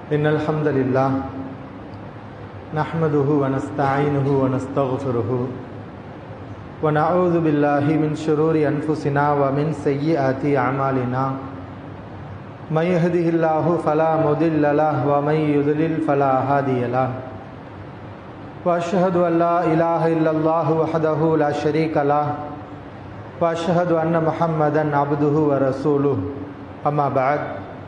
إن الحمد لله نحمده ونستعينه ونستغفره ونعوذ بالله من شرور أنفسنا ومن سيئات أعمالنا من يهده الله فلا مضل له ومن يضلل فلا هادي له وأشهد أن لا إله إلا الله وحده لا شريك له وأشهد أن محمدا عبده ورسوله أما بعد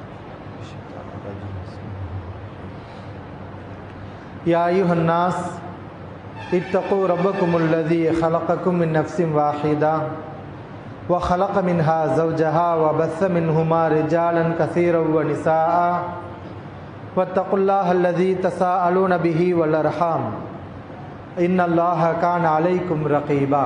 يا أيها الناس اتقوا ربكم الذي خلقكم من نفس واحدة وخلق منها زوجها وبث منهما رجالا كثيرا ونساء واتقوا الله الذي تساءلون به والأرحام إن الله كان عليكم رقيبا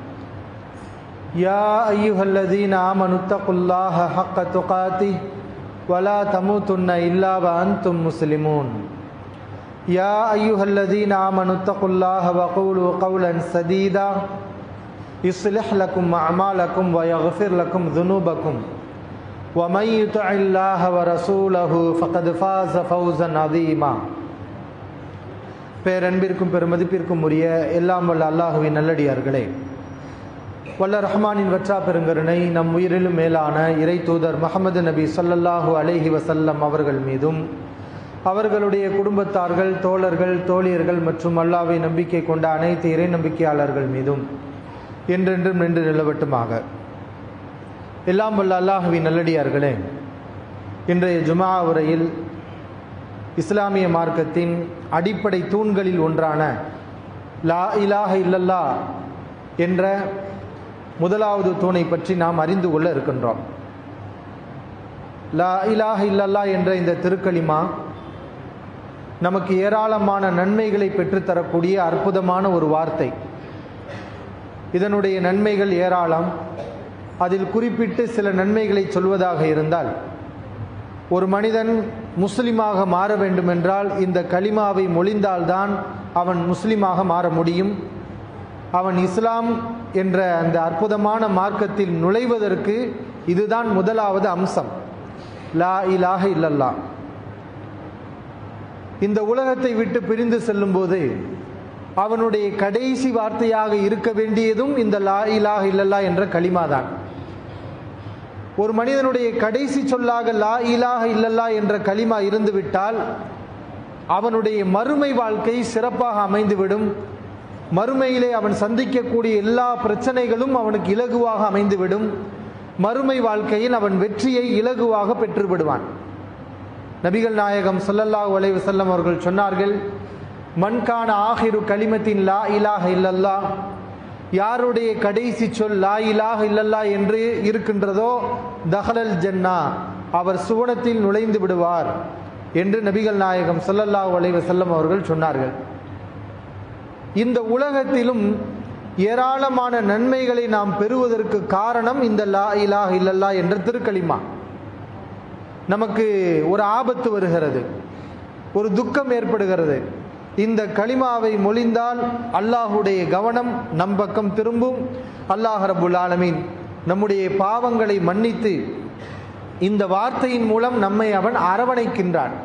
يا أيها الذين آمنوا اتقوا الله حق تقاته ولا تموتن إلا وأنتم مسلمون يا أيها الذين آمنوا اتقوا الله وقولوا قولا سديدا يصلح لكم أعمالكم ويغفر لكم ذنوبكم ومن يطع الله ورسوله فقد فاز فوزا عظيما பேரன்பிற்கும் பெருமதிப்பிற்கும் உரிய எல்லாம் வல்ல அல்லாஹுவின் நல்லடியார்களே வல்ல ரஹ்மானின் வற்றா பெருங்கருணை நம் உயிரிலும் மேலான இறை தூதர் முகமது நபி சொல்லல்லாஹு அலைஹி வசல்லம் அவர்கள் மீதும் அவர்களுடைய குடும்பத்தார்கள் தோழர்கள் தோழியர்கள் மற்றும் அல்லாவை நம்பிக்கை கொண்ட அனைத்து இறை நம்பிக்கையாளர்கள் மீதும் என்றென்றும் நின்று நிலவட்டுமாக எல்லாம் வல்ல அல்லாஹுவின் நல்லடியார்களே இன்றைய ஜுமா உரையில் இஸ்லாமிய மார்க்கத்தின் அடிப்படை தூண்களில் ஒன்றான லா இலாஹ இல்லல்லா என்ற முதலாவது தூணை பற்றி நாம் அறிந்து கொள்ள இருக்கின்றோம் லா இலாஹ இல்லல்லா என்ற இந்த திருக்களிமா நமக்கு ஏராளமான நன்மைகளை பெற்றுத்தரக்கூடிய அற்புதமான ஒரு வார்த்தை இதனுடைய நன்மைகள் ஏராளம் அதில் குறிப்பிட்டு சில நன்மைகளை சொல்வதாக இருந்தால் ஒரு மனிதன் முஸ்லிமாக மாற வேண்டுமென்றால் இந்த களிமாவை மொழிந்தால்தான் அவன் முஸ்லிமாக மாற முடியும் அவன் இஸ்லாம் என்ற அந்த அற்புதமான மார்க்கத்தில் நுழைவதற்கு இதுதான் முதலாவது அம்சம் லா இலாக இல்லல்லா இந்த உலகத்தை விட்டு பிரிந்து செல்லும்போது அவனுடைய கடைசி வார்த்தையாக இருக்க வேண்டியதும் இந்த லா இலாக இல்லல்லா என்ற களிமாதான் ஒரு மனிதனுடைய கடைசி சொல்லாக லா இலாக இல்லல்லா என்ற களிமா இருந்துவிட்டால் அவனுடைய மறுமை வாழ்க்கை சிறப்பாக அமைந்துவிடும் மறுமையிலே அவன் சந்திக்கக்கூடிய எல்லா பிரச்சனைகளும் அவனுக்கு இலகுவாக அமைந்துவிடும் மறுமை வாழ்க்கையில் அவன் வெற்றியை இலகுவாக பெற்று விடுவான் நபிகள் நாயகம் சொல்லல்லாஹ் வலைவு செல்லம் அவர்கள் சொன்னார்கள் மண்கான ஆகிரு களிமத்தின் லா இலாக இல்லல்லா யாருடைய கடைசி சொல் லா இலாக இல்லல்லா என்று இருக்கின்றதோ தஹலல் ஜன்னா அவர் சுவனத்தில் நுழைந்து விடுவார் என்று நபிகள் நாயகம் சொல்லல்லாஹ் வலைவு செல்லம் அவர்கள் சொன்னார்கள் இந்த உலகத்திலும் ஏராளமான நன்மைகளை நாம் பெறுவதற்கு காரணம் இந்த லா இலாக இல்லல்லா என்ற திருக்களிமா நமக்கு ஒரு ஆபத்து வருகிறது ஒரு துக்கம் ஏற்படுகிறது இந்த களிமாவை மொழிந்தால் அல்லாஹுடைய கவனம் நம் பக்கம் திரும்பும் அல்லாஹ் ரபுல் ஆலமீன் நம்முடைய பாவங்களை மன்னித்து இந்த வார்த்தையின் மூலம் நம்மை அவன் அரவணைக்கின்றான்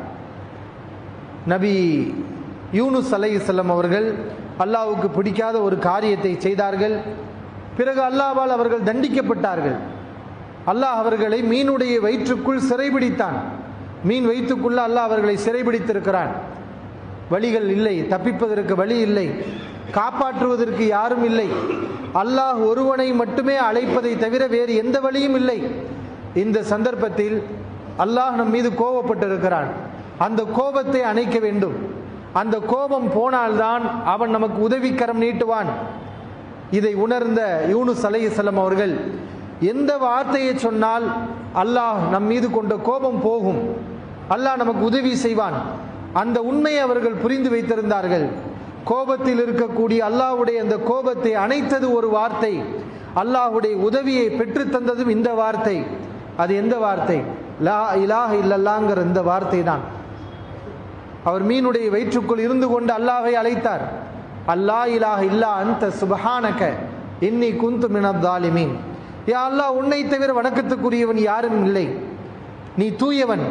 நபி யூனுஸ் அலை செல்லம் அவர்கள் அல்லாவுக்கு பிடிக்காத ஒரு காரியத்தை செய்தார்கள் பிறகு அல்லாவால் அவர்கள் தண்டிக்கப்பட்டார்கள் அல்லாஹ் அவர்களை மீனுடைய வயிற்றுக்குள் சிறைபிடித்தான் மீன் வயிற்றுக்குள்ள அல்லாஹ் அவர்களை சிறைபிடித்திருக்கிறான் வழிகள் இல்லை தப்பிப்பதற்கு வழி இல்லை காப்பாற்றுவதற்கு யாரும் இல்லை அல்லாஹ் ஒருவனை மட்டுமே அழைப்பதை தவிர வேறு எந்த வழியும் இல்லை இந்த சந்தர்ப்பத்தில் அல்லாஹ் நம் மீது கோபப்பட்டிருக்கிறான் அந்த கோபத்தை அணைக்க வேண்டும் அந்த கோபம் போனால்தான் அவன் நமக்கு உதவிக்கரம் நீட்டுவான் இதை உணர்ந்த யூனுஸ் அலையுசல்லம் அவர்கள் எந்த வார்த்தையை சொன்னால் அல்லாஹ் நம் மீது கொண்ட கோபம் போகும் அல்லாஹ் நமக்கு உதவி செய்வான் அந்த உண்மையை அவர்கள் புரிந்து வைத்திருந்தார்கள் கோபத்தில் இருக்கக்கூடிய அல்லாஹுடைய அந்த கோபத்தை அணைத்தது ஒரு வார்த்தை அல்லாஹுடைய உதவியை பெற்று தந்ததும் இந்த வார்த்தை அது எந்த வார்த்தை லா இலாஹ இல்லல்லாங்கிற இந்த வார்த்தை தான் அவர் மீனுடைய வயிற்றுக்குள் இருந்து கொண்டு அல்லாஹை அழைத்தார் அல்லா இலாஹ இல்லா அந்த சுபஹானக இன்னி குந்து மினத்தாலிமீன் யா அல்லாஹ் உன்னை தவிர வணக்கத்துக்குரியவன் யாரும் இல்லை நீ தூயவன்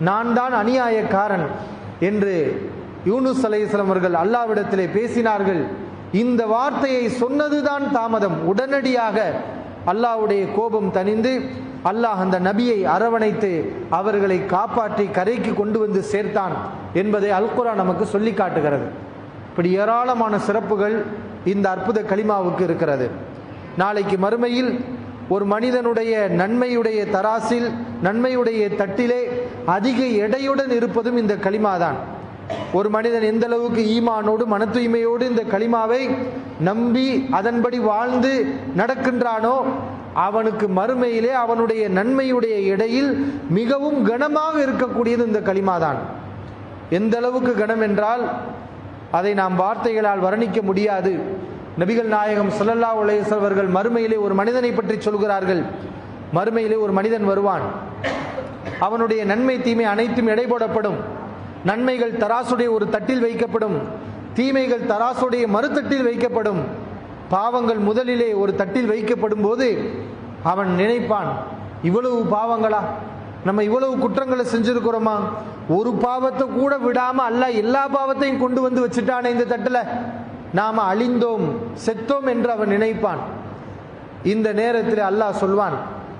நான் தான் அநியாயக்காரன் என்று யூனுஸ் அலைஹிஸ்ஸலாம் அவர்கள் அல்லாவிடத்திலே பேசினார்கள் இந்த வார்த்தையை சொன்னதுதான் தாமதம் உடனடியாக அல்லாஹ்வுடைய கோபம் தணிந்து அல்லாஹ் அந்த நபியை அரவணைத்து அவர்களை காப்பாற்றி கரைக்கு கொண்டு வந்து சேர்த்தான் என்பதை அல்குரான் நமக்கு சொல்லி காட்டுகிறது இப்படி ஏராளமான சிறப்புகள் இந்த அற்புத கலிமாவுக்கு இருக்கிறது நாளைக்கு மறுமையில் ஒரு மனிதனுடைய நன்மையுடைய தராசில் நன்மையுடைய தட்டிலே அதிக எடையுடன் இருப்பதும் இந்த களிமாதான் ஒரு மனிதன் எந்த அளவுக்கு ஈமானோடு மன தூய்மையோடு இந்த களிமாவை நம்பி அதன்படி வாழ்ந்து நடக்கின்றானோ அவனுக்கு மறுமையிலே அவனுடைய நன்மையுடைய எடையில் மிகவும் கனமாக இருக்கக்கூடியது இந்த களிமாதான் எந்த அளவுக்கு கனம் என்றால் அதை நாம் வார்த்தைகளால் வர்ணிக்க முடியாது நபிகள் நாயகம் ஸல்லல்லாஹு அலைஹி வஸல்லம் அவர்கள் மறுமையிலே ஒரு மனிதனை பற்றி சொல்கிறார்கள் மறுமையிலே ஒரு மனிதன் வருவான் அவனுடைய நன்மை தீமை அனைத்தும் எடை போடப்படும் நன்மைகள் தராசுடைய ஒரு தட்டில் வைக்கப்படும் தீமைகள் தராசுடைய மறுதட்டில் வைக்கப்படும் பாவங்கள் முதலிலே ஒரு தட்டில் வைக்கப்படும் போது அவன் நினைப்பான் இவ்வளவு பாவங்களா நம்ம இவ்வளவு குற்றங்களை செஞ்சிருக்கிறோமா ஒரு பாவத்தை கூட விடாம அல்ல எல்லா பாவத்தையும் கொண்டு வந்து வச்சுட்டானே இந்த தட்டுல நாம அழிந்தோம் செத்தோம் என்று அவன் நினைப்பான் இந்த நேரத்தில் அல்லாஹ் சொல்வான்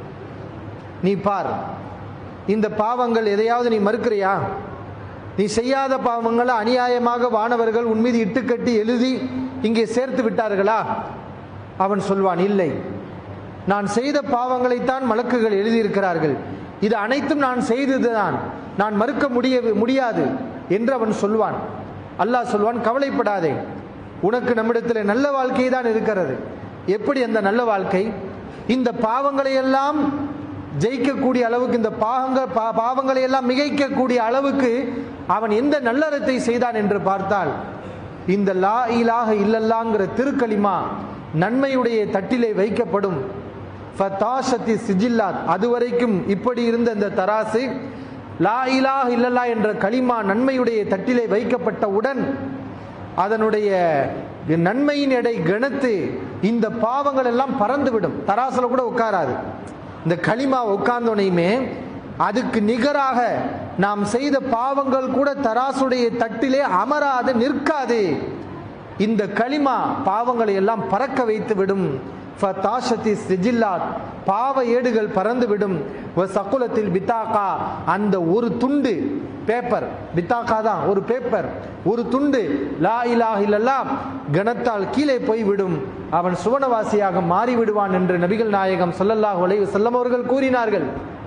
நீ பார் இந்த பாவங்கள் எதையாவது நீ மறுக்கிறியா நீ செய்யாத பாவங்களை அநியாயமாக வானவர்கள் உன் மீது இட்டுக்கட்டி எழுதி இங்கே சேர்த்து விட்டார்களா அவன் சொல்வான் இல்லை நான் செய்த பாவங்களைத்தான் மலக்குகள் எழுதியிருக்கிறார்கள் இது அனைத்தும் நான் செய்ததுதான் நான் மறுக்க முடிய முடியாது என்று அவன் சொல்வான் அல்லாஹ் சொல்வான் கவலைப்படாதே உனக்கு நம்மிடத்தில் நல்ல வாழ்க்கை தான் இருக்கிறது எப்படி அந்த நல்ல வாழ்க்கை இந்த பாவங்களை எல்லாம் ஜெயிக்கக்கூடிய அளவுக்கு இந்த பாவங்க பா- பாவங்களை எல்லாம் மிகைக்கக்கூடிய அளவுக்கு அவன் எந்த நல்லறத்தை செய்தான் என்று பார்த்தால் இந்த லா இலாஹ இல்லல்லாங்கிற திருக்கலிமா நன்மையுடைய தட்டிலே வைக்கப்படும் ஃபதாஷத்தி சிஜில்லாத் அதுவரைக்கும் இப்படி இருந்த இந்த தராசு லா இலாஹ இல்லல்லா என்ற கலிமா நன்மையுடைய தட்டிலே வைக்கப்பட்டவுடன் அதனுடைய நன்மையின் எடை கணத்து இந்த பாவங்கள் எல்லாம் பறந்துவிடும் தராசுல கூட உட்காராது இந்த களிமா உட்கார்ந்தோனையுமே அதுக்கு நிகராக நாம் செய்த பாவங்கள் கூட தராசுடைய தட்டிலே அமராது நிற்காது இந்த களிமா பாவங்களை எல்லாம் பறக்க வைத்து விடும் ஃபதாஷத்தி சிஜில்லாத் பாவ ஏடுகள் பறந்து விடும் வ சக்குலத்தில் பித்தாக்கா அந்த ஒரு துண்டு பேப்பர் பித்தாக்கா தான் ஒரு பேப்பர் ஒரு துண்டு லா இலாஹ இல்லல்லாஹ் கணத்தால் கீழே போய் விடும் அவன் சுவனவாசியாக மாறி விடுவான் என்று நபிகள் நாயகம் ஸல்லல்லாஹு அலைஹி வஸல்லம் அவர்கள் கூறினார்கள்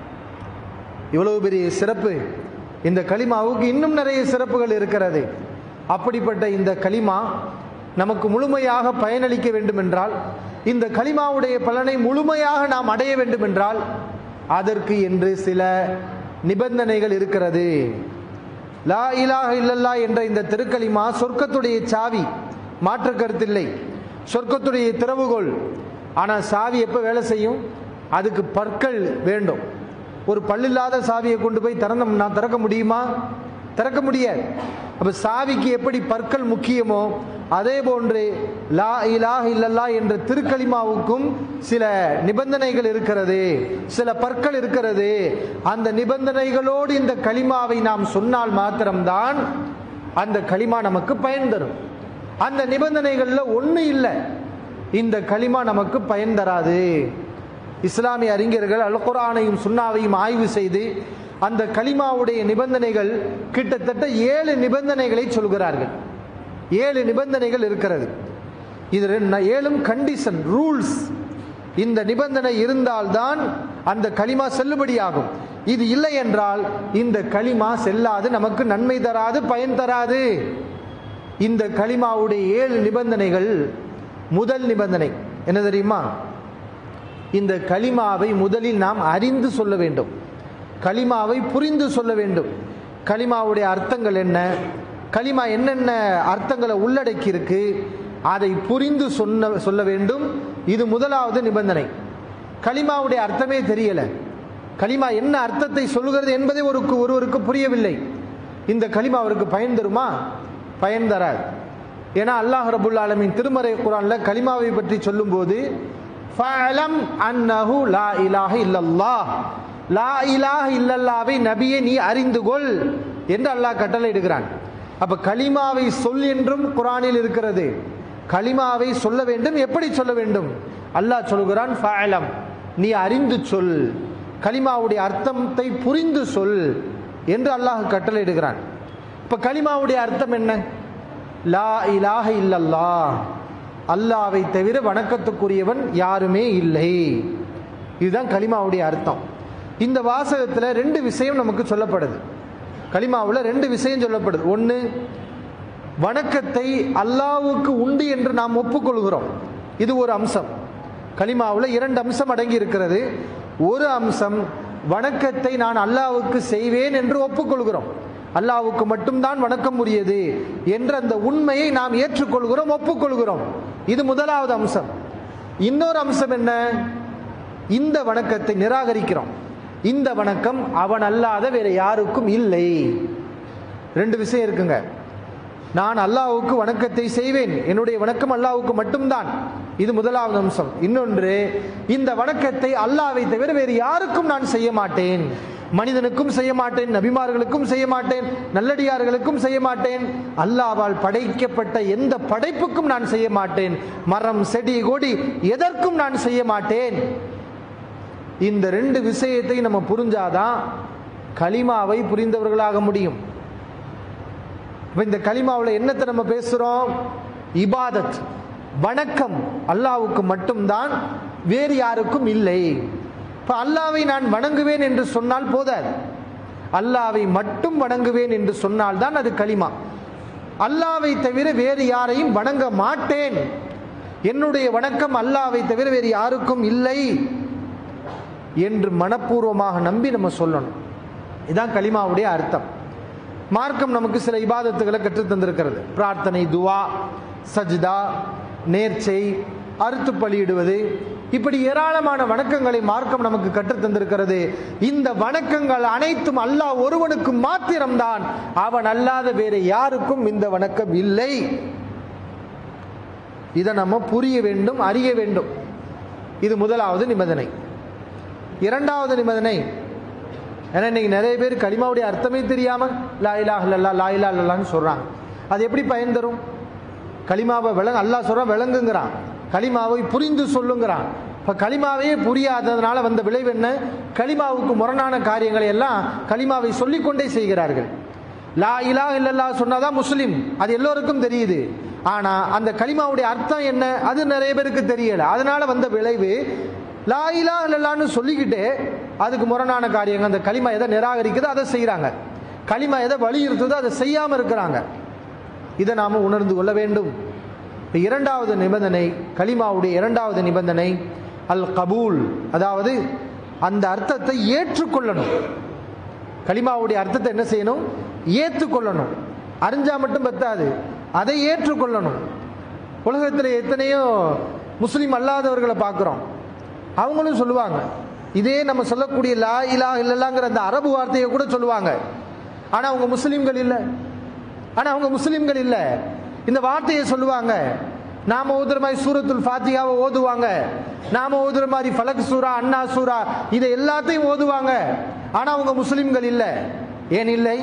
இவ்வளவு பெரிய சிறப்பு இந்த கலிமாவுக்கு இன்னும் நிறைய சிறப்புகள் இருக்கிறது அப்படிப்பட்ட இந்த கலிமா நமக்கு முழுமையாக பயனளிக்க வேண்டும் என்றால் இந்த கலிமாவுடைய பலனை முழுமையாக நாம் அடைய வேண்டும் என்றால் அதற்கு என்று சில நிபந்தனைகள் இருக்கிறது லா இலாஹ இல்லல்லா என்ற இந்த திருக்கலிமா சொர்க்கத்துடைய சாவி மாற்று கருத்தில்லை சொர்க்கத்துடைய திறவுகோல் ஆனால் சாவி எப்போ வேலை செய்யும் அதுக்கு பற்கள் வேண்டும் ஒரு பல்லில்லாத சாவியை கொண்டு போய் திறந்தோம்னா திறக்க முடியுமா திறக்க முடியாது அப்ப சாவிக்கு எப்படி பற்கள் முக்கியமோ அதே போன்று லா இலாஹ இல்லல்லா என்ற திருக்கலிமாவுக்கும் சில நிபந்தனைகள் இருக்கிறது சில பற்கள் இருக்கிறது அந்த நிபந்தனைகளோடு இந்த கலிமாவை நாம் சொன்னால் மாத்திரம்தான் அந்த கலிமா நமக்கு பயன் தரும் அந்த நிபந்தனைகள்ல ஒண்ணு இல்லை இந்த கலிமா நமக்கு பயன் தராது இஸ்லாமிய அறிஞர்கள் அல் குர்ஆனையும் சுன்னாவையும் ஆய்வு செய்து அந்த கலிமாவுடைய நிபந்தனைகள் கிட்டத்தட்ட ஏழு நிபந்தனைகளை சொல்கிறார்கள் ஏழு நிபந்தனைகள் இருக்கிறது இது ரெண்டு- ஏழும் கண்டிஷன் ரூல்ஸ் இந்த நிபந்தனை இருந்தால்தான் அந்த களிமா செல்லுபடியாகும் இது இல்லை என்றால் இந்த களிமா செல்லாது நமக்கு நன்மை தராது பயன் தராது இந்த களிமாவுடைய ஏழு நிபந்தனைகள் முதல் நிபந்தனை என்ன தெரியுமா இந்த களிமாவை முதலில் நாம் அறிந்து சொல்ல வேண்டும் களிமாவை புரிந்து சொல்ல வேண்டும் களிமாவுடைய அர்த்தங்கள் என்ன களிமா என்னென்ன அர்த்தங்களை உள்ளடக்கி இருக்கு அதை புரிந்து சொன்ன சொல்ல வேண்டும் இது முதலாவது நிபந்தனை களிமாவுடைய அர்த்தமே தெரியல களிமா என்ன அர்த்தத்தை சொல்லுகிறது என்பதை ஒரு ஒருவருக்கு புரியவில்லை இந்த களிமா அவருக்கு பயன் தருமா பயன் தராது ஏன்னா அல்லாஹ் ரபுல் ஆலமின் திருமறை குரான்ல களிமாவை பற்றி சொல்லும்போது ஃபஅலம் அன்னஹு லா இலாஹ இல்லல்லாஹ் லா இலாஹ இல்லல்லாவை நபியை நீ அறிந்து கொள் என்று அல்லாஹ் கட்டளை இடுகிறான் அப்ப கலிமாவை சொல் என்றும் குரானில் இருக்கிறது கலிமாவை சொல்ல வேண்டும் எப்படி சொல்ல வேண்டும் அல்லாஹ் சொல்கிறான் ஃபஅலம் நீ அறிந்து சொல் கலிமாவுடைய அர்த்தத்தை புரிந்து சொல் என்று அல்லாஹ் கட்டளை இடுகிறான் இப்ப கலிமாவுடைய அர்த்தம் என்ன லா இலாஹ இல்லல்லா அல்லாவை தவிர வணக்கத்துக்குரியவன் யாருமே இல்லை இதுதான் கலிமாவுடைய அர்த்தம் இந்த வாசகத்தில் ரெண்டு விஷயம் நமக்கு சொல்லப்படுது கலிமாவில் ரெண்டு விஷயம் சொல்லப்படுது ஒன்று வணக்கத்தை அல்லாவுக்கு உண்டு என்று நாம் ஒப்புக்கொள்கிறோம் இது ஒரு அம்சம் கலிமாவில் இரண்டு அம்சம் அடங்கி இருக்கிறது ஒரு அம்சம் வணக்கத்தை நான் அல்லாவுக்கு செய்வேன் என்று ஒப்புக்கொள்கிறோம் அல்லாவுக்கு மட்டும்தான் வணக்கம் உரியது என்ற அந்த உண்மையை நாம் ஏற்றுக்கொள்கிறோம் ஒப்புக்கொள்கிறோம் இது முதலாவது அம்சம் இன்னொரு அம்சம் என்ன இந்த வணக்கத்தை நிராகரிக்கிறோம் இந்த வணக்கம் அவன் அல்லாத வேற யாருக்கும் இல்லை ரெண்டு விஷயம் இருக்குங்க நான் அல்லாவுக்கு வணக்கத்தை செய்வேன் என்னுடைய வணக்கம் அல்லாவுக்கு மட்டும்தான் இது முதலாவது அம்சம் இன்னொன்று இந்த வணக்கத்தை அல்லாவை தவிர வேறு யாருக்கும் நான் செய்ய மாட்டேன் மனிதனுக்கும் செய்ய மாட்டேன் நபிமார்களுக்கும் செய்ய மாட்டேன் நல்லடியார்களுக்கும் செய்ய மாட்டேன் அல்லாவால் படைக்கப்பட்ட எந்த படைப்புக்கும் நான் செய்ய மாட்டேன் மரம் செடி கொடி எதற்கும் நான் செய்ய மாட்டேன் இந்த ரெண்டு விஷயத்தை நம்ம புரிஞ்சாதான் கலிமாவை புரிந்தவர்களாக முடியும் இப்ப இந்த கலிமாவில் என்னத்தை நம்ம பேசுறோம் இபாதத் வணக்கம் அல்லாவுக்கு மட்டும்தான் வேறு யாருக்கும் இல்லை இப்ப அல்லாவை நான் வணங்குவேன் என்று சொன்னால் போதாது அல்லாவை மட்டும் வணங்குவேன் என்று சொன்னால் தான் அது களிமா அல்லாவை தவிர வேறு யாரையும் வணங்க மாட்டேன் என்னுடைய வணக்கம் அல்லாவை தவிர வேறு யாருக்கும் இல்லை என்று மனப்பூர்வமாக நம்பி நம்ம சொல்லணும் இதுதான் கலிமாவுடைய அர்த்தம் மார்க்கம் நமக்கு சில இபாதத்துகளை கற்றுத் தந்திருக்கிறது பிரார்த்தனை துவா சஜ்தா நேர்ச்சை அறுத்து பலியிடுவது இப்படி ஏராளமான வணக்கங்களை மார்க்கம் நமக்கு கற்றுத் தந்திருக்கிறது இந்த வணக்கங்கள் அனைத்தும் அல்லாஹ் ஒருவனுக்கு மாத்திரம்தான் அவன் அல்லாத வேறு யாருக்கும் இந்த வணக்கம் இல்லை இதை நம்ம புரிய வேண்டும் அறிய வேண்டும் இது முதலாவது நிபந்தனை இரண்டாவது நிபந்தனை ஏன்னா இன்னைக்கு நிறைய பேர் கலிமாவுடைய அர்த்தமே தெரியாம லா இலா இல்லல்லா லா இலா இல்லல்லான்னு சொல்றாங்க அது எப்படி பயன் தரும் கலிமாவை விளங்க அல்லாஹ் சொல்றான் விளங்குங்கிறான் கலிமாவை புரிந்து சொல்லுங்கிறான் இப்போ கலிமாவையே புரியாததுனால வந்த விளைவு என்ன கலிமாவுக்கு முரணான காரியங்களை எல்லாம் கலிமாவை சொல்லிக்கொண்டே செய்கிறார்கள் லா இலா இல்லல்லா சொன்னாதான் முஸ்லீம் அது எல்லோருக்கும் தெரியுது ஆனா அந்த கலிமாவுடைய அர்த்தம் என்ன அது நிறைய பேருக்கு தெரியல அதனால வந்த விளைவு லா இலா இல்லல்லான்னு சொல்லிக்கிட்டு அதுக்கு முரணான காரியங்கள் அந்த களிமா எதை நிராகரிக்குதோ அதை செய்கிறாங்க களிமா எதை வலியுறுத்துதோ அதை செய்யாமல் இருக்கிறாங்க இதை நாம் உணர்ந்து கொள்ள வேண்டும் இப்ப இரண்டாவது நிபந்தனை கலிமாவுடைய இரண்டாவது நிபந்தனை அல் கபூல் அதாவது அந்த அர்த்தத்தை ஏற்றுக்கொள்ளணும் கலிமாவுடைய அர்த்தத்தை என்ன செய்யணும் ஏற்றுக்கொள்ளணும் அறிஞ்சா மட்டும் பத்தாது அதை ஏற்றுக்கொள்ளணும் உலகத்தில் எத்தனையோ முஸ்லீம் அல்லாதவர்களை பார்க்குறோம் அவங்களும் சொல்லுவாங்க இதே நம்ம சொல்லக்கூடிய லா இலா இல்லல்லாங்கிற அந்த அரபு வார்த்தையை கூட சொல்லுவாங்க ஆனால் அவங்க முஸ்லீம்கள் இல்லை ஆனால் அவங்க முஸ்லீம்கள் இல்லை இந்த வார்த்தையை சொல்லுவாங்க நாம ஓதுற மாதிரி சூரத்துல் ஃபாத்தியாவை ஓதுவாங்க நாம ஓதுற மாதிரி ஃபலக் சூரா அண்ணா சூரா இதை எல்லாத்தையும் ஓதுவாங்க ஆனா அவங்க முஸ்லிம்கள் இல்லை ஏன் இல்லை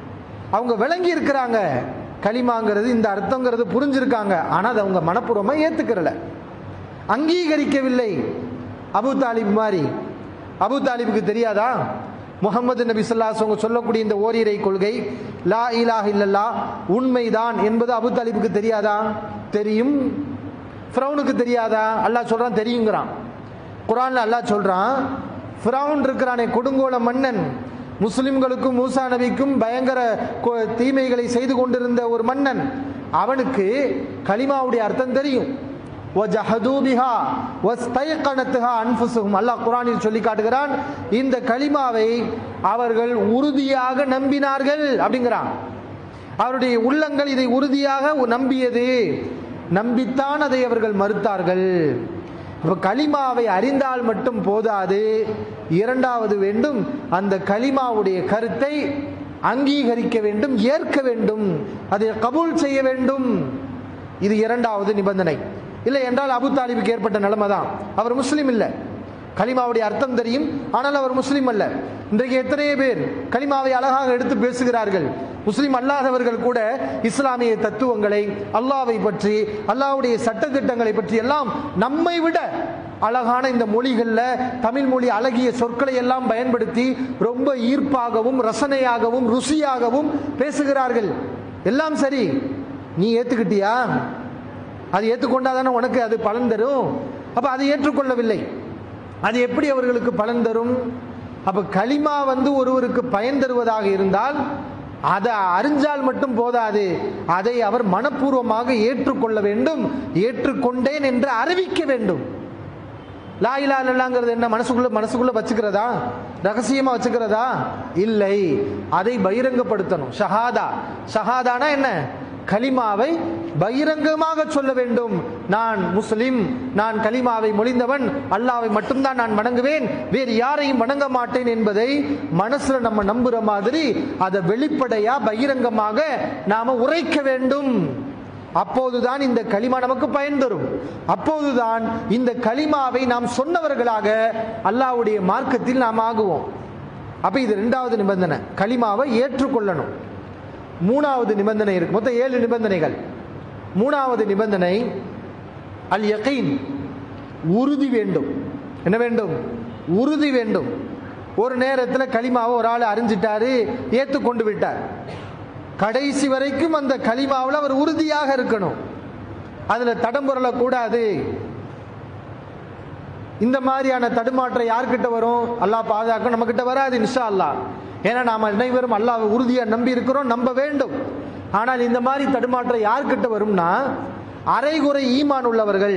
அவங்க விளங்கி இருக்கிறாங்க களிமாங்கிறது இந்த அர்த்தங்கிறது புரிஞ்சிருக்காங்க ஆனா அதை அவங்க மனப்பூர்வமா ஏத்துக்கிறல அங்கீகரிக்கவில்லை அபு தாலிப் மாதிரி அபு தாலிபுக்கு தெரியாதா முகமது நபி ஸல்லல்லாஹு அவங்க சொல்லக்கூடிய இந்த ஓரிரை கொள்கை லா இலாஹ இல்லல்லா உண்மைதான் என்பது அபு தாலிபுக்கு தெரியாதா தெரியும் ஃபிரௌனுக்கு தெரியாதா அல்லாஹ் சொல்றான் தெரியுங்கிறான் குரான்ல அல்லாஹ் சொல்றான் ஃபிரௌன் இருக்கிறானே கொடுங்கோல மன்னன் முஸ்லிம்களுக்கும் மூசா நபிக்கும் பயங்கர கொ- தீமைகளை செய்து கொண்டிருந்த ஒரு மன்னன் அவனுக்கு கலிமாவுடைய அர்த்தம் தெரியும் وَجَحَدُوا بِهَا وَاسْتَيْقَنَتْهَا أَنفُسُهُمْ அல்லாஹ் குர்ஆனில் சொல்லி காட்டுகிறான் இந்த கலிமாவை அவர்கள் உறுதியாக நம்பினார்கள் அப்படிங்கிறான் அவருடைய உள்ளங்கள் இதை உறுதியாக நம்பியது நம்பித்தான் அதை அவர்கள் மறுத்தார்கள் இப்ப கலிமாவை அறிந்தால் மட்டும் போதாது இரண்டாவது வேண்டும் அந்த கலிமாவுடைய கருத்தை அங்கீகரிக்க வேண்டும் ஏற்க வேண்டும் அதை கபூல் செய்ய வேண்டும் இது இரண்டாவது நிபந்தனை இல்லை என்றால் அபு தாலிபுக்கு ஏற்பட்ட நிலைமை தான் அவர் முஸ்லீம் இல்லை கலிமாவுடைய அர்த்தம் தெரியும் ஆனால் அவர் முஸ்லீம் அல்ல இன்றைக்கு எத்தனையோ பேர் கலிமாவை அழகாக எடுத்து பேசுகிறார்கள் முஸ்லீம் அல்லாதவர்கள் கூட இஸ்லாமிய தத்துவங்களை அல்லாவை பற்றி அல்லாவுடைய சட்டத்திட்டங்களை பற்றி எல்லாம் நம்மை விட அழகான இந்த மொழிகளில் தமிழ் மொழி அழகிய சொற்களை எல்லாம் பயன்படுத்தி ரொம்ப ஈர்ப்பாகவும் ரசனையாகவும் ருசியாகவும் பேசுகிறார்கள் எல்லாம் சரி நீ ஏத்துக்கிட்டியா அது ஏற்றுக்கொண்டாதானே உனக்கு அது பலன் தரும் அப்ப அதை ஏற்றுக்கொள்ளவில்லை அது எப்படி அவர்களுக்கு பலன் தரும் அப்ப களிமா வந்து ஒருவருக்கு பயன் தருவதாக இருந்தால் அதை அறிஞ்சால் மட்டும் போதாது அதை அவர் மனப்பூர்வமாக ஏற்றுக்கொள்ள வேண்டும் ஏற்றுக்கொண்டேன் என்று அறிவிக்க வேண்டும் லா இலா இல்லல்லாங்கிறது என்ன மனசுக்குள்ள மனசுக்குள்ள வச்சுக்கிறதா ரகசியமா வச்சுக்கிறதா இல்லை அதை பகிரங்கப்படுத்தணும் ஷஹாதா ஷஹாதானா என்ன கலிமாவை பகிரங்கமாக சொல்ல வேண்டும் நான் முஸ்லிம் நான் கலிமாவை மொழிந்தவன் அல்லாவை மட்டும்தான் நான் வணங்குவேன் வேறு யாரையும் வணங்க மாட்டேன் என்பதை மனசுல நம்ம நம்புற மாதிரி அதை வெளிப்படையா பகிரங்கமாக நாம உரைக்க வேண்டும் அப்போதுதான் இந்த களிமா நமக்கு பயன் தரும் அப்போதுதான் இந்த களிமாவை நாம் சொன்னவர்களாக அல்லாஹ்வுடைய மார்க்கத்தில் நாம் ஆகுவோம் அப்ப இது ரெண்டாவது நிபந்தனை களிமாவை ஏற்றுக்கொள்ளணும் மூணாவது நிபந்தனை இருக்கு மொத்தம் ஏழு நிபந்தனைகள் மூணாவது நிபந்தனை அல் யகீன் உறுதி வேண்டும் என்ன வேண்டும் உறுதி வேண்டும் ஒரு நேரத்தில் களிமாவை ஒரு ஆள் அறிஞ்சிட்டாரு ஏற்றுக்கொண்டு விட்டார் கடைசி வரைக்கும் அந்த களிமாவில் அவர் உறுதியாக இருக்கணும் அதுல தடம்புரளக்கூடாது இந்த மாதிரியான தடுமாற்றம் யார்கிட்ட வரும் அல்லாஹ் பாதுகாக்க நம்ம கிட்ட வராது இன்ஷா அல்லாஹ் ஏன்னா நாம அனைவரும் அல்லாஹ் உறுதியா நம்பி இருக்கிறோம் நம்ப வேண்டும் ஆனால் இந்த மாதிரி தடுமாற்றம் யார்கிட்ட வரும்னா அரைகுறை ஈமான் உள்ளவர்கள்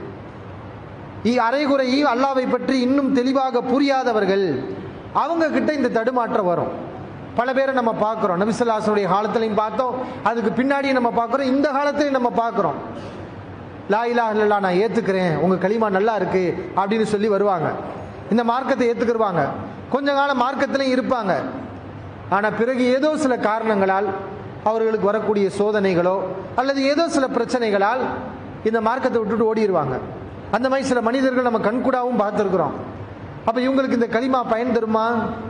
இ- அரைகுறை ஈ- அல்லாவை பற்றி இன்னும் தெளிவாக புரியாதவர்கள் அவங்க கிட்ட இந்த தடுமாற்றம் வரும் பல பேரை நம்ம பார்க்குறோம் நபிசல்லாசனுடைய காலத்திலையும் பார்த்தோம் அதுக்கு பின்னாடியும் நம்ம பார்க்குறோம் இந்த காலத்திலையும் நம்ம பார்க்குறோம் லா இலாஹ இல்லல்லா நான் ஏத்துக்கிறேன் உங்க களிமா நல்லா இருக்கு அப்படின்னு சொல்லி வருவாங்க இந்த மார்க்கத்தை ஏத்துக்கிருவாங்க கொஞ்ச காலம் மார்க்கத்திலையும் இருப்பாங்க ஆனா பிறகு ஏதோ சில காரணங்களால் அவர்களுக்கு வரக்கூடிய சோதனைகளோ அல்லது ஏதோ சில பிரச்சனைகளால் இந்த மார்க்கத்தை விட்டுட்டு ஓடிடுவாங்க அந்த மாதிரி சில மனிதர்கள் நம்ம கண்கூடாவும் பார்த்துருக்குறோம் அப்ப இவங்களுக்கு இந்த களிமா பயன் தருமா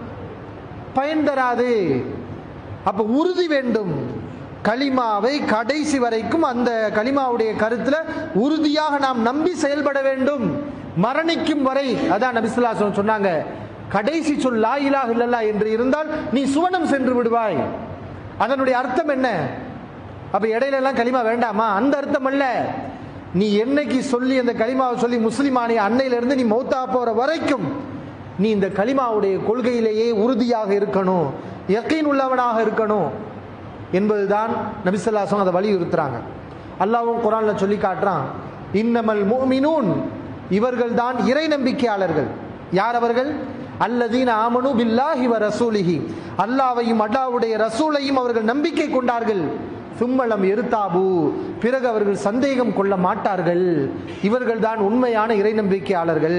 பயன் தராது அப்ப உறுதி வேண்டும் களிமாவை கடைசி வரைக்கும் அந்த களிமாவுடைய கருத்துல உறுதியாக நாம் நம்பி செயல்பட வேண்டும் மரணிக்கும் வரை அதான் நபிசுல்லாசன் சொன்னாங்க கடைசி சொல் லா இலாஹ இல்லல்லா என்று இருந்தால் நீ சுவனம் சென்று விடுவாய் அதனுடைய அர்த்தம் என்ன அப்ப இடையில எல்லாம் களிமா வேண்டாமா அந்த அர்த்தம் அல்ல நீ என்னைக்கு சொல்லி அந்த களிமாவை சொல்லி முஸ்லிமானி அன்னையில இருந்து நீ மௌத்தா போற வரைக்கும் நீ இந்த களிமாவுடைய கொள்கையிலேயே உறுதியாக இருக்கணும் யக்கீன் உள்ளவனாக இருக்கணும் என்பதுதான் நபிசல்லாசம் அதை வலியுறுத்துறாங்க அல்லாவும் குரான்ல சொல்லி காட்டுறான் இன்னமல் முஃமினூன் இவர்கள் தான் இறை நம்பிக்கையாளர்கள் யார் அவர்கள் அல்லதீன ஆமனு பில்லாஹி வ ரசூலிஹி அல்லாவையும் அல்லாவுடைய ரசூலையும் அவர்கள் நம்பிக்கை கொண்டார்கள் சும்மலம் எருத்தாபு பிறகு அவர்கள் சந்தேகம் கொள்ள மாட்டார்கள் இவர்கள் தான் உண்மையான இறை நம்பிக்கையாளர்கள்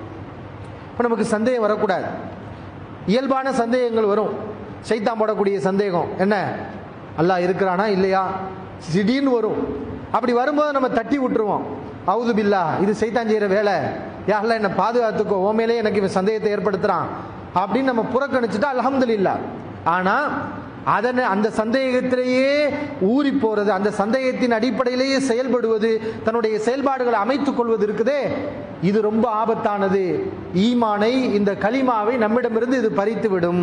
இப்போ நமக்கு சந்தேகம் வரக்கூடாது இயல்பான சந்தேகங்கள் வரும் சைத்தான் போடக்கூடிய சந்தேகம் என்ன அல்லாஹ் இருக்கிறானா இல்லையா திடீர்னு வரும் அப்படி வரும்போது நம்ம தட்டி விட்டுருவோம் அவுது பில்லா இது சைத்தான் செய்கிற வேலை யாரெல்லாம் என்னை பாதுகாத்துக்கோ ஓமையிலே எனக்கு இவன் சந்தேகத்தை ஏற்படுத்துறான் அப்படின்னு நம்ம புறக்கணிச்சுட்டா அல்ஹம்துலில்லா ஆனா அதனை அந்த சந்தேகத்திலேயே ஊறி போறது அந்த சந்தேகத்தின் அடிப்படையிலேயே செயல்படுவது தன்னுடைய செயல்பாடுகளை அமைத்துக் கொள்வது இருக்குதே இது ரொம்ப ஆபத்தானது ஈமானை இந்த கலிமாவை நம்மிடமிருந்து இது பறித்து விடும்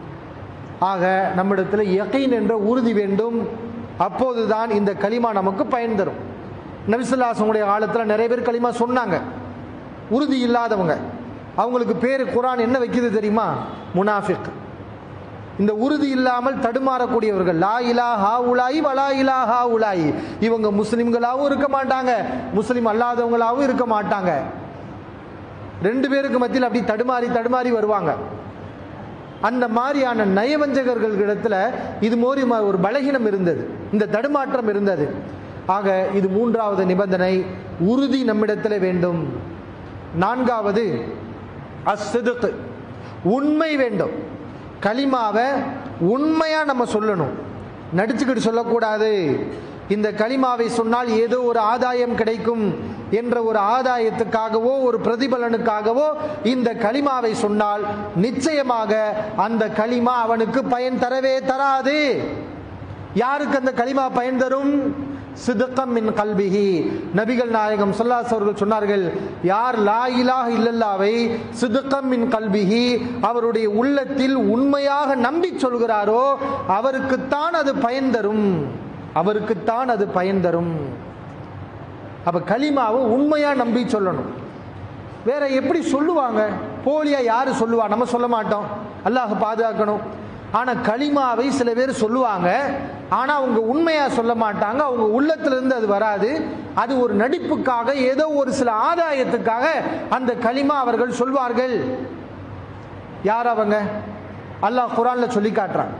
ஆக நம்மிடத்தில் யகீன் என்ற உறுதி வேண்டும் அப்போதுதான் இந்த களிமா நமக்கு பயன் தரும் நபிசுல்லாசனுடைய காலத்தில் நிறைய பேர் களிமா சொன்னாங்க உறுதி இல்லாதவங்க அவங்களுக்கு பேர் குரான் என்ன வைக்குது தெரியுமா முனாஃபிக் இந்த உறுதி இல்லாமல் தடுமாறக்கூடியவர்கள் லா இலா ஹா உலாயி வலா இலா ஹா உலாயி இவங்க முஸ்லிம்களாகவும் இருக்க மாட்டாங்க முஸ்லிம் அல்லாதவங்களாகவும் இருக்க மாட்டாங்க ரெண்டு பேருக்கு மத்தியில் அப்படி தடுமாறி தடுமாறி வருவாங்க அந்த மாதிரியான நயவஞ்சகர்களிடத்துல இது மோரி ம- ஒரு பலகீனம் இருந்தது இந்த தடுமாற்றம் இருந்தது ஆக இது மூன்றாவது நிபந்தனை உறுதி நம்மிடத்தில் வேண்டும் நான்காவது அஸ்ஸிதுக் உண்மை வேண்டும் கலிமாவை உண்மையா நம்ம சொல்லணும் நடிச்சுக்கிட்டு சொல்லக்கூடாது இந்த களிமாவை சொன்னால் ஏதோ ஒரு ஆதாயம் கிடைக்கும் என்ற ஒரு ஆதாயத்துக்காகவோ ஒரு பிரதிபலனுக்காகவோ இந்த களிமாவை சொன்னால் நிச்சயமாக அந்த களிமா அவனுக்கு பயன் தரவே தராது யாருக்கு அந்த களிமா பயன் தரும் சிதக்கம் மின் கல்விஹி நபிகள் நாயகம் சொல்லாஸ் அவர்கள் சொன்னார்கள் யார் லா இலாஹ இல்லல்லாவை சிதக்கம் மின் கல்விஹி அவருடைய உள்ளத்தில் உண்மையாக நம்பி சொல்கிறாரோ அவருக்குத்தான் அது பயன் தரும் அவருக்குத்தான் அது பயன் தரும் அப்ப களிமாவை உண்மையா நம்பி சொல்லணும் வேற எப்படி சொல்லுவாங்க போலியா யாரு சொல்லுவா நம்ம சொல்ல மாட்டோம் அல்லாஹ் பாதுகாக்கணும் ஆனா களிமாவை சில பேர் சொல்லுவாங்க ஆனா அவங்க உண்மையா சொல்ல மாட்டாங்க அவங்க உள்ளத்துல இருந்து அது வராது அது ஒரு நடிப்புக்காக ஏதோ ஒரு சில ஆதாயத்துக்காக அந்த களிமா அவர்கள் சொல்வார்கள் யார் அவங்க அல்லாஹ் குரான்ல சொல்லி காட்டுறான்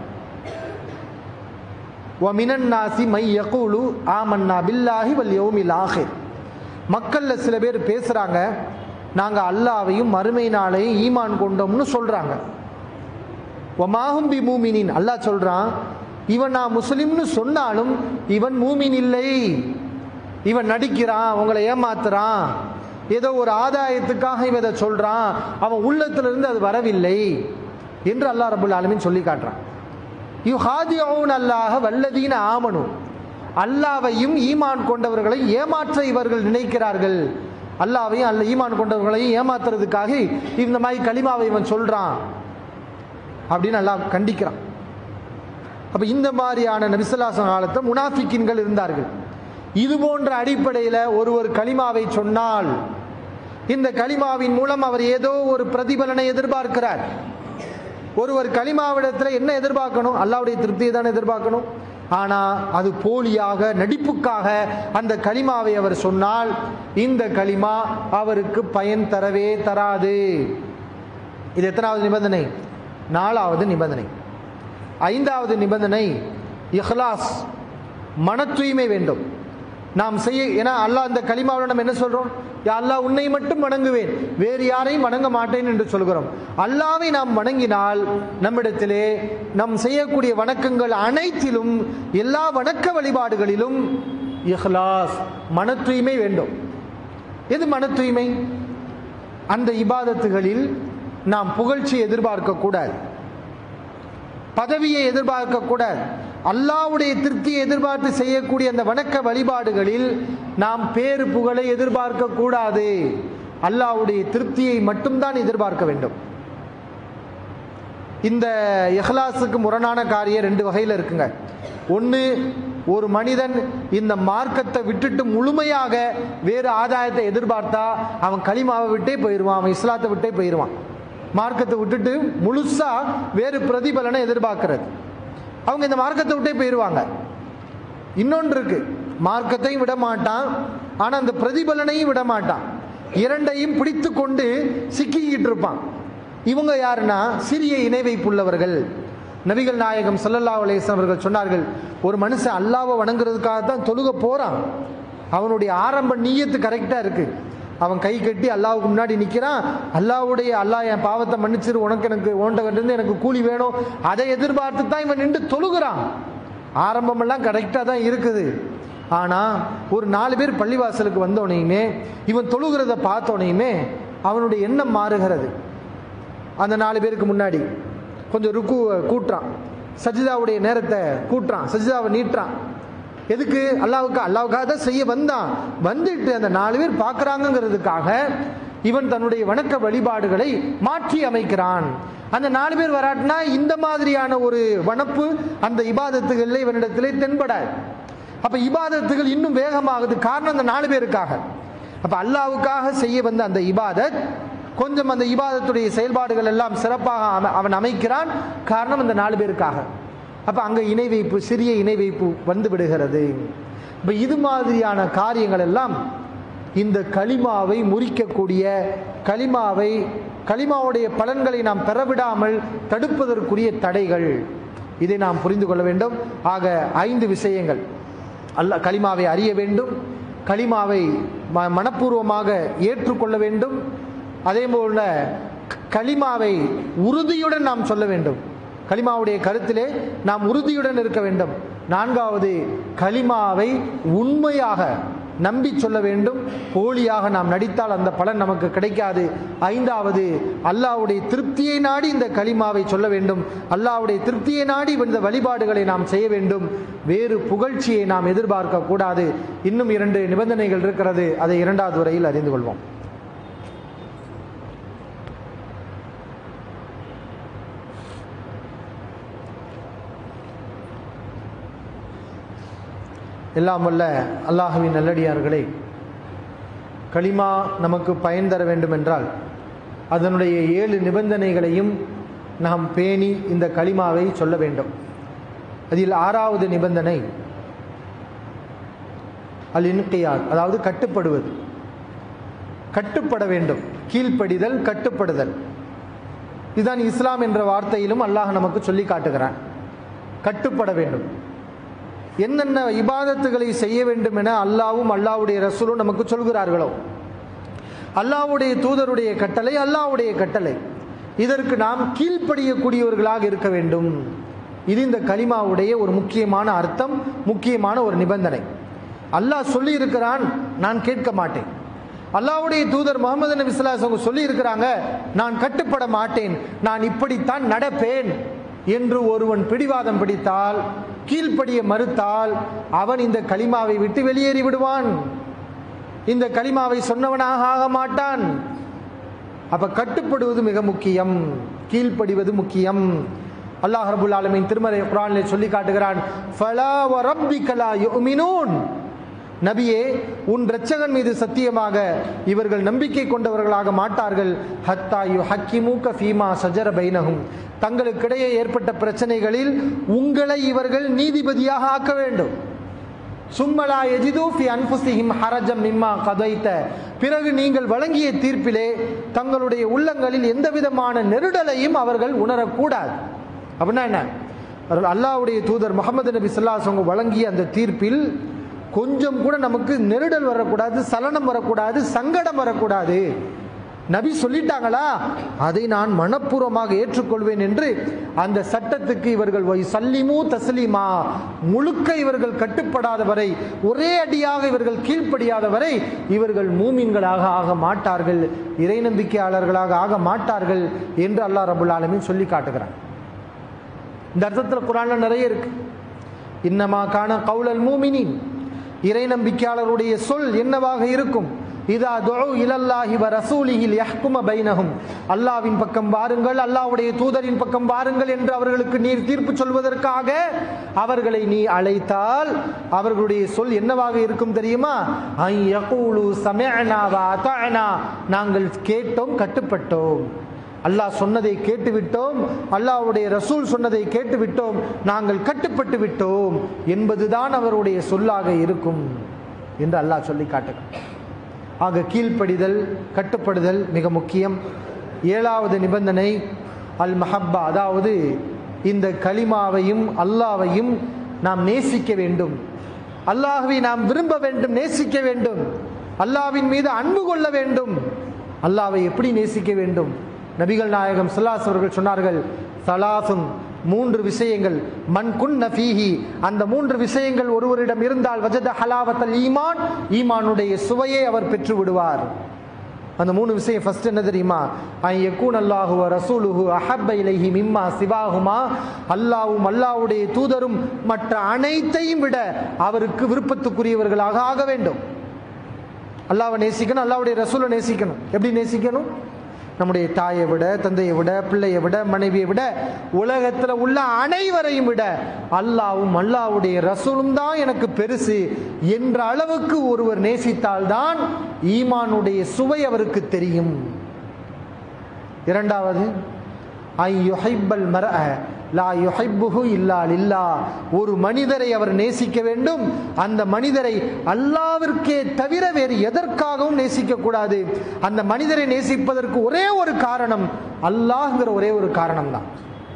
وَمِنَ النَّاسِ مَن يَقُولُ آمَنَّا بِاللَّهِ وَالْيَوْمِ الْآخِرِ மக்கள்ல சில பேர் பேசுறாங்க நாங்க அல்லாவையும் மறுமை நாளையும் ஈமான் கொண்டோம்னு சொல்றாங்க ஒமாகும் பி மூமினின் அல்லாஹ் சொல்றான் இவன் நான் முஸ்லிம்னு சொன்னாலும் இவன் மூமின் இல்லை இவன் நடிக்கிறான் உங்களை ஏமாத்துறான் ஏதோ ஒரு ஆதாயத்துக்காக இவன் இதை சொல்றான் அவன் உள்ளத்திலிருந்து அது வரவில்லை என்று அல்லாஹ் ரபுல் ஆலமீன் சொல்லி காட்டுறான் யூ ஹாதியவுன் அல்லாஹ வல்லதீன ஆமனும் அல்லாவையும் ஈமான் கொண்டவர்களை ஏமாற்ற இவர்கள் நினைக்கிறார்கள் அல்லாவையும் அல்ல ஈமான் கொண்டவர்களையும் ஏமாத்துறதுக்காக இந்த மாதிரி களிமாவை இவன் சொல்றான் அப்படின்னு அல்லாஹ் கண்டிக்கிறான் அப்ப இந்த மாதிரியான நபிசல்லாசன் காலத்தில் முனாஃபிக்கின்கள் இருந்தார்கள் இது போன்ற அடிப்படையில் ஒருவர் களிமாவை சொன்னால் இந்த களிமாவின் மூலம் அவர் ஏதோ ஒரு பிரதிபலனை எதிர்பார்க்கிறார் ஒருவர் களிமாவிடத்தில் என்ன எதிர்பார்க்கணும் அல்லாவுடைய திருப்தியை தான் எதிர்பார்க்கணும் ஆனா அது போலியாக நடிப்புக்காக அந்த களிமாவை அவர் சொன்னால் இந்த களிமா அவருக்கு பயன் தரவே தராது இது எத்தனாவது நிபந்தனை நாலாவது நிபந்தனை ஐந்தாவது நிபந்தனை இஹ்லாஸ் மன தூய்மை வேண்டும் நாம் செய்ய ஏன்னா அல்லாஹ் அந்த களிமாவில் நம்ம என்ன சொல்றோம் யா அல்லாஹ் உன்னை மட்டும் வணங்குவேன் வேறு யாரையும் வணங்க மாட்டேன் என்று சொல்கிறோம் அல்லாவை நாம் வணங்கினால் நம்மிடத்திலே நாம் செய்யக்கூடிய வணக்கங்கள் அனைத்திலும் எல்லா வணக்க வழிபாடுகளிலும் இஹ்லாஸ் மன தூய்மை வேண்டும் எது மன தூய்மை அந்த இபாதத்துகளில் நாம் புகழ்ச்சி எதிர்பார்க்க கூடாது பதவியை எதிர்பார்க்க கூடாது அல்லாவுடைய திருப்தியை எதிர்பார்த்து செய்யக்கூடிய அந்த வணக்க வழிபாடுகளில் நாம் பேரு புகழை எதிர்பார்க்க கூடாது அல்லாவுடைய திருப்தியை மட்டும்தான் எதிர்பார்க்க வேண்டும் இந்த இஹ்லாஸுக்கு முரணான காரியம் ரெண்டு வகையில் இருக்குங்க ஒன்று ஒரு மனிதன் இந்த மார்க்கத்தை விட்டுட்டு முழுமையாக வேறு ஆதாயத்தை எதிர்பார்த்தா அவன் களிமாவை விட்டே போயிடுவான் அவன் இஸ்லாத்தை விட்டே போயிடுவான் மார்க்கத்தை விட்டுட்டு முழுசா வேறு பிரதிபலனை எதிர்பார்க்கிறது அவங்க இந்த மார்க்கத்தை விட்டே போயிடுவாங்க இன்னொன்று இருக்கு மார்க்கத்தையும் விட மாட்டான் ஆனா அந்த பிரதிபலனையும் விட மாட்டான் இரண்டையும் பிடித்து கொண்டு சிக்கிக்கிட்டு இருப்பான் இவங்க யாருன்னா சிறிய இணை வைப்புள்ளவர்கள் நபிகள் நாயகம் சல்லல்லா அலேசன் அவர்கள் சொன்னார்கள் ஒரு மனுஷன் அல்லாவை வணங்குறதுக்காக தான் தொழுக போறான் அவனுடைய ஆரம்ப நீயத்து கரெக்டா இருக்கு அவன் கை கட்டி அல்லாவுக்கு முன்னாடி நிற்கிறான் அல்லாவுடைய அல்லாஹ் என் பாவத்தை மன்னிச்சிரு உனக்கு எனக்கு ஓண்டவன்ட்டு எனக்கு கூலி வேணும் அதை எதிர்பார்த்து தான் இவன் நின்று தொழுகிறான் ஆரம்பமெல்லாம் கரெக்டாக தான் இருக்குது ஆனால் ஒரு நாலு பேர் பள்ளிவாசலுக்கு வந்தோடனையுமே இவன் தொழுகிறத பார்த்தோனையுமே அவனுடைய எண்ணம் மாறுகிறது அந்த நாலு பேருக்கு முன்னாடி கொஞ்சம் ருக்கு கூட்டுறான் சஜிதாவுடைய நேரத்தை கூட்டுறான் சஜிதாவை நீட்டுறான் எதுக்கு அல்லாவுக்கு அல்லாவுக்காக தான் செய்ய வந்தான் வந்துட்டு அந்த நாலு பேர் பார்க்குறாங்கங்கிறதுக்காக இவன் தன்னுடைய வணக்க வழிபாடுகளை மாற்றி அமைக்கிறான் அந்த நாலு பேர் வராட்டினா இந்த மாதிரியான ஒரு வனப்பு அந்த இபாதத்துகளில் இவனிடத்திலே தென்படாது அப்ப இபாதத்துகள் இன்னும் வேகமாகுது காரணம் அந்த நாலு பேருக்காக அப்ப அல்லாவுக்காக செய்ய வந்த அந்த இபாதத் கொஞ்சம் அந்த இபாதத்துடைய செயல்பாடுகள் எல்லாம் சிறப்பாக அவ- அவன் அமைக்கிறான் காரணம் அந்த நாலு பேருக்காக அப்ப அங்க இணை வைப்பு சிறிய இணை வைப்பு வந்து விடுகிறது இப்ப இது மாதிரியான காரியங்கள் எல்லாம் இந்த களிமாவை முறிக்கக்கூடிய களிமாவை களிமாவுடைய பலன்களை நாம் பெறவிடாமல் தடுப்பதற்குரிய தடைகள் இதை நாம் புரிந்து கொள்ள வேண்டும் ஆக ஐந்து விஷயங்கள் அல்ல களிமாவை அறிய வேண்டும் களிமாவை ம- மனப்பூர்வமாக ஏற்றுக்கொள்ள வேண்டும் அதே போல க- களிமாவை உறுதியுடன் நாம் சொல்ல வேண்டும் கலிமாவுடைய கருத்திலே நாம் உறுதியுடன் இருக்க வேண்டும் நான்காவது கலிமாவை உண்மையாக நம்பி சொல்ல வேண்டும் போலியாக நாம் நடித்தால் அந்த பலன் நமக்கு கிடைக்காது ஐந்தாவது அல்லாஹ்வுடைய திருப்தியை நாடி இந்த கலிமாவை சொல்ல வேண்டும் அல்லாஹ்வுடைய திருப்தியை நாடி இந்த வழிபாடுகளை நாம் செய்ய வேண்டும் வேறு புகழ்ச்சியை நாம் எதிர்பார்க்க கூடாது இன்னும் இரண்டு நிபந்தனைகள் இருக்கிறது அதை இரண்டாவது வரையில் அறிந்து கொள்வோம் எல்லாம் வல்ல அல்லாஹுவின் நல்லடியார்களே களிமா நமக்கு பயன் தர வேண்டும் என்றால் அதனுடைய ஏழு நிபந்தனைகளையும் நாம் பேணி இந்த களிமாவை சொல்ல வேண்டும் அதில் ஆறாவது நிபந்தனை அல் இன்கியார் அதாவது கட்டுப்படுவது கட்டுப்பட வேண்டும் கீழ்ப்படிதல் கட்டுப்படுதல் இதுதான் இஸ்லாம் என்ற வார்த்தையிலும் அல்லாஹ் நமக்கு சொல்லி காட்டுகிறான் கட்டுப்பட வேண்டும் என்னென்ன இபாதத்துகளை செய்ய வேண்டும் என அல்லாவும் அல்லாவுடைய ரசூலும் நமக்கு சொல்கிறார்களோ அல்லாவுடைய தூதருடைய கட்டளை அல்லாவுடைய கட்டளை இதற்கு நாம் கீழ்ப்படியக்கூடியவர்களாக இருக்க வேண்டும் இது இந்த கலிமாவுடைய ஒரு முக்கியமான அர்த்தம் முக்கியமான ஒரு நிபந்தனை அல்லாஹ் சொல்லி இருக்கிறான் நான் கேட்க மாட்டேன் அல்லாவுடைய தூதர் முகமது நபி ஸல்லல்லாஹு அவங்க சொல்லி இருக்கிறாங்க நான் கட்டுப்பட மாட்டேன் நான் இப்படித்தான் நடப்பேன் என்று ஒருவன் பிடிவாதம் பிடித்தால் கீழ்ப்படிய மறுத்தால் அவன் இந்த கலிமாவை விட்டு வெளியேறி விடுவான் இந்த கலிமாவை சொன்னவனாக ஆக மாட்டான் அப்ப கட்டுப்படுவது மிக முக்கியம் கீழ்ப்படிவது முக்கியம் அல்லாஹ் ரபுல் ஆலமின் திருமறை குரானிலே சொல்லி காட்டுகிறான் ஃபலா வ ரப்பிக லா யுமினூன் நபியே உன் இரட்சகன் மீது சத்தியமாக இவர்கள் நம்பிக்கை கொண்டவர்களாக மாட்டார்கள் ஹத்தா யு ஹக்கிமூக்க ஃபீமா சஜர பைனகும் தங்களுக்கிடையே ஏற்பட்ட பிரச்சனைகளில் உங்களை இவர்கள் நீதிபதியாக ஆக்க வேண்டும் சும்மலா எஜிது ஃபி அன்ஃபுசிஹிம் ஹரஜம் மிம்மா கதைத்த பிறகு நீங்கள் வழங்கிய தீர்ப்பிலே தங்களுடைய உள்ளங்களில் எந்த விதமான நெருடலையும் அவர்கள் உணரக்கூடாது அப்படின்னா என்ன அவர்கள் அல்லாஹ்வுடைய தூதர் முகமது நபி ஸல்லல்லாஹு அலைஹி வஸல்லம் வழங்கிய அந்த தீர்ப்பில் கொஞ்சம் கூட நமக்கு நெருடல் வரக்கூடாது சலனம் வரக்கூடாது சங்கடம் வரக்கூடாது நபி சொல்லிட்டாங்களா அதை நான் மனப்பூர்வமாக ஏற்றுக்கொள்வேன் என்று அந்த சட்டத்துக்கு இவர்கள் வை சல்லிமு தஸ்லீமா முழுக்க இவர்கள் கட்டுப்படாத வரை ஒரே அடியாக இவர்கள் கீழ்ப்படியாத வரை இவர்கள் மூமின்களாக ஆக மாட்டார்கள் இறை நம்பிக்கையாளர்களாக ஆக மாட்டார்கள் என்று அல்லாஹ் ரபுல் ஆலமீன் சொல்லி காட்டுகிறான் இந்த அர்த்தத்தில் குரான்ல நிறைய இருக்கு இன்னமா காண கவுலல் மூமினின் இறை நம்பிக்கையாளருடைய சொல் என்னவாக இருக்கும் இதா துஉ இலல்லாஹி வ ரசூலிஹில் யஹ்கும பைனஹும் அல்லாஹ்வின் பக்கம் வாருங்கள் அல்லாஹ்வுடைய தூதரின் பக்கம் வாருங்கள் என்று அவர்களுக்கு நீர் தீர்ப்பு சொல்வதற்காக அவர்களை நீ அழைத்தால் அவர்களுடைய சொல் என்னவாக இருக்கும் தெரியுமா ஐ யகூலு சமிஅனா வ அத்தஅனா நாங்கள் கேட்டோம் கட்டுப்பட்டோம் அல்லாஹ் சொன்னதை கேட்டுவிட்டோம் அல்லாஹ்வுடைய ரசூல் சொன்னதை கேட்டுவிட்டோம் நாங்கள் கட்டுப்பட்டு விட்டோம் என்பதுதான் அவருடைய சொல்லாக இருக்கும் என்று அல்லாஹ் சொல்லி காட்டுகிறான் ஆக கீழ்ப்படிதல் கட்டுப்படுதல் மிக முக்கியம் ஏழாவது நிபந்தனை அல் மஹப்பா அதாவது இந்த கலிமாவையும் அல்லாவையும் நாம் நேசிக்க வேண்டும் அல்லாஹ்வை நாம் விரும்ப வேண்டும் நேசிக்க வேண்டும் அல்லாஹ்வின் மீது அன்பு கொள்ள வேண்டும் அல்லாஹ்வை எப்படி நேசிக்க வேண்டும் நபிகள் நாயகம் சல்லாஸ் அவர்கள் சொன்னார்கள் சலாசும் மூன்று விஷயங்கள் மண் குன் நஃபீஹி அந்த மூன்று விஷயங்கள் ஒருவரிடம் இருந்தால் வஜத ஹலாவத்தல் ஈமான் ஈமானுடைய சுவையை அவர் பெற்று விடுவார் அந்த மூணு விஷயம் ஃபர்ஸ்ட் என்ன தெரியுமா ஐ யக்கூன் அல்லாஹு வ ரசூலுஹு அஹப்ப இலைஹி மிம்மா சிவாகுமா அல்லாஹ்வும் அல்லாஹ்வுடைய தூதரும் மற்ற அனைத்தையும் விட அவருக்கு விருப்பத்துக்குரியவர்களாக ஆக வேண்டும் அல்லாஹ்வை நேசிக்கணும் அல்லாஹ்வுடைய ரசூலை நேசிக்கணும் எப்படி நேசிக்கணும் நம்முடைய தாயை விட தந்தையை விட பிள்ளையை விட மனைவியை விட உலகத்தில் உள்ள அனைவரையும் விட அல்லாவும் அல்லாவுடைய ரசூலும் தான் எனக்கு பெருசு என்ற அளவுக்கு ஒருவர் நேசித்தால்தான் ஈமானுடைய சுவை அவருக்கு தெரியும் இரண்டாவது ஐ யுஹைப்பல் மர லா யுஹைப்புஹு இல்லா லில்லா ஒரு மனிதரை அவர் நேசிக்க வேண்டும் அந்த மனிதரை அல்லாவிற்கே தவிர வேறு எதற்காகவும் நேசிக்க கூடாது அந்த மனிதரை நேசிப்பதற்கு ஒரே ஒரு காரணம் அல்லாஹ்ங்கிற ஒரே ஒரு காரணம் தான்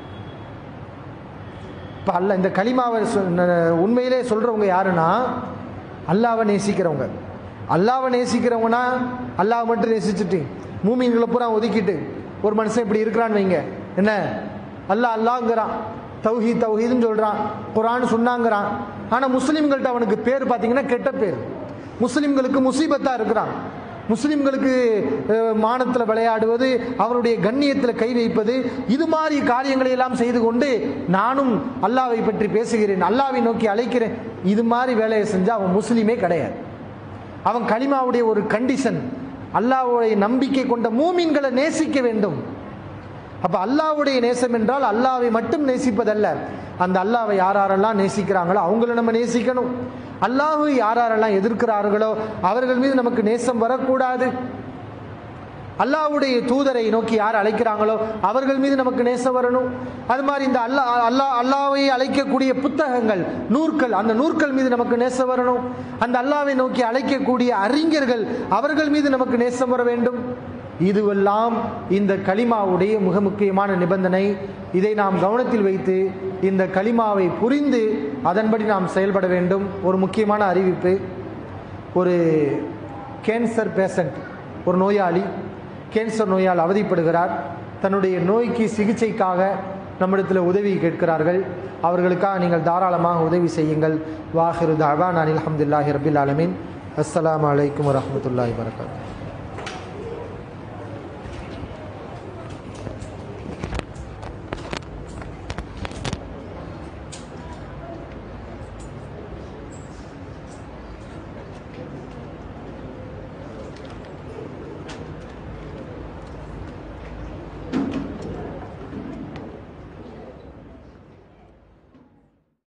இப்போ அல்ல இந்த களிமாவை சொ- ந- உண்மையிலே சொல்றவங்க யாருன்னா அல்லாவை நேசிக்கிறவங்க அல்லாவை நேசிக்கிறவங்கன்னா அல்லாஹ் மட்டும் நேசிச்சுட்டு மூமீன்களை பூரா ஒதுக்கிட்டு ஒரு மனுஷன் இப்படி இருக்கிறான்னு வைங்க என்ன அல்லாஹ் அல்லாங்கிறான் தௌஹி தௌஹீதுன்னு சொல்கிறான் குரான் சொன்னாங்கிறான் ஆனால் முஸ்லீம்கள்ட்ட அவனுக்கு பேர் பார்த்தீங்கன்னா கெட்ட பேர் முஸ்லீம்களுக்கு முசீபத்தாக இருக்கிறான் முஸ்லிம்களுக்கு மானத்தில் விளையாடுவது அவருடைய கண்ணியத்தில் கை வைப்பது இது மாதிரி காரியங்களை எல்லாம் செய்து கொண்டு நானும் அல்லாவை பற்றி பேசுகிறேன் அல்லாவை நோக்கி அழைக்கிறேன் இது மாதிரி வேலையை செஞ்சால் அவன் முஸ்லீமே கிடையாது அவன் கலிமாவுடைய ஒரு கண்டிஷன் அல்லாவுடைய நம்பிக்கை கொண்ட மூமின்களை நேசிக்க வேண்டும் அப்ப அல்லாவுடைய நேசம் என்றால் அல்லாவை மட்டும் நேசிப்பதல்ல அந்த அல்லாவை யாரெல்லாம் நேசிக்கிறாங்களோ அவங்கள நம்ம நேசிக்கணும் அல்லாஹு யாரெல்லாம் எதிர்க்கிறார்களோ அவர்கள் மீது நமக்கு நேசம் வரக்கூடாது அல்லாவுடைய தூதரை நோக்கி யார் அழைக்கிறாங்களோ அவர்கள் மீது நமக்கு நேசம் வரணும் அது மாதிரி இந்த அல்லா அல்லா அல்லாவை அழைக்கக்கூடிய புத்தகங்கள் நூற்கள் அந்த நூற்கள் மீது நமக்கு நேசம் வரணும் அந்த அல்லாவை நோக்கி அழைக்கக்கூடிய அறிஞர்கள் அவர்கள் மீது நமக்கு நேசம் வர வேண்டும் இதுவெல்லாம் இந்த களிமாவுடைய மிக முக்கியமான நிபந்தனை இதை நாம் கவனத்தில் வைத்து இந்த களிமாவை புரிந்து அதன்படி நாம் செயல்பட வேண்டும் ஒரு முக்கியமான அறிவிப்பு ஒரு கேன்சர் பேஷண்ட் ஒரு நோயாளி கேன்சர் நோயால் அவதிப்படுகிறார் தன்னுடைய நோய்க்கு சிகிச்சைக்காக நம்மிடத்தில் உதவி கேட்கிறார்கள் அவர்களுக்காக நீங்கள் தாராளமாக உதவி செய்யுங்கள் வாஹிரு தாவான் அனில் அஹமதுல்லாஹி ரபில் ஆலமீன் அஸ்ஸலாமு அலைக்கும் வரஹமத்துல்லாஹி வரகாத்து